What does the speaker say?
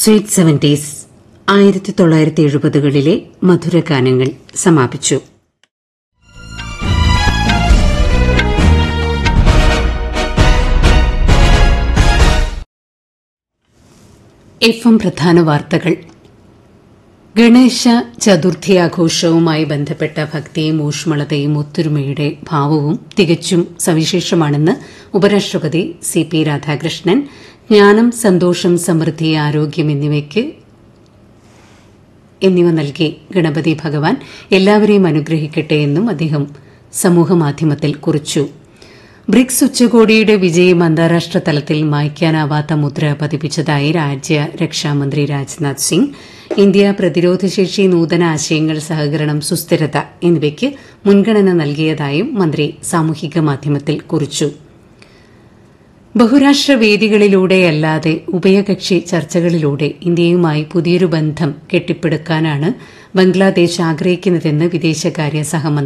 sweet seventies ആയിരത്തി തൊള്ളായിരത്തി എഴുപതുകളിലെ മധുരഗാനങ്ങൾ സമാപിച്ചു എഫ് എം പ്രധാന വാർത്തകൾ ഗണേശ ചതുർത്ഥി ആഘോഷവുമായി ബന്ധപ്പെട്ട ഭക്തിയും ഊഷ്മളതയും ഒത്തൊരുമയുടെ ഭാവവും തികച്ചും സവിശേഷമാണെന്ന് ഉപരാഷ്ട്രപതി സി പി രാധാകൃഷ്ണൻ ജ്ഞാനം സന്തോഷം സമൃദ്ധി ആരോഗ്യം എന്നിവയ്ക്ക് എന്നിവ നൽകി ഗണപതി ഭഗവാൻ എല്ലാവരെയും അനുഗ്രഹിക്കട്ടെ എന്നും അദ്ദേഹം സമൂഹമാധ്യമത്തിൽ കുറിച്ചു ബ്രിക്സ് ഉച്ചകോടിയുടെ വിജയം അന്താരാഷ്ട്ര തലത്തിൽ മായ്ക്കാനാവാത്ത മുദ്ര പതിപ്പിച്ചതായി രാജ്യ രക്ഷാമന്ത്രി രാജ്നാഥ് സിംഗ് ഇന്ത്യ പ്രതിരോധശേഷി നൂതന ആശയങ്ങൾ സഹകരണം സുസ്ഥിരത എന്നിവയ്ക്ക് മുൻഗണന നൽകിയതായും മന്ത്രി സാമൂഹിക മാധ്യമത്തിൽ കുറിച്ചു ബഹുരാഷ്ട്ര വേദികളിലൂടെയല്ലാതെ ഉഭയകക്ഷി ചർച്ചകളിലൂടെ ഇന്ത്യയുമായി പുതിയൊരു ബന്ധം കെട്ടിപ്പടുക്കാനാണ് ബംഗ്ലാദേശ് ആഗ്രഹിക്കുന്നതെന്ന് വിദേശകാര്യ സഹമന്ത്രി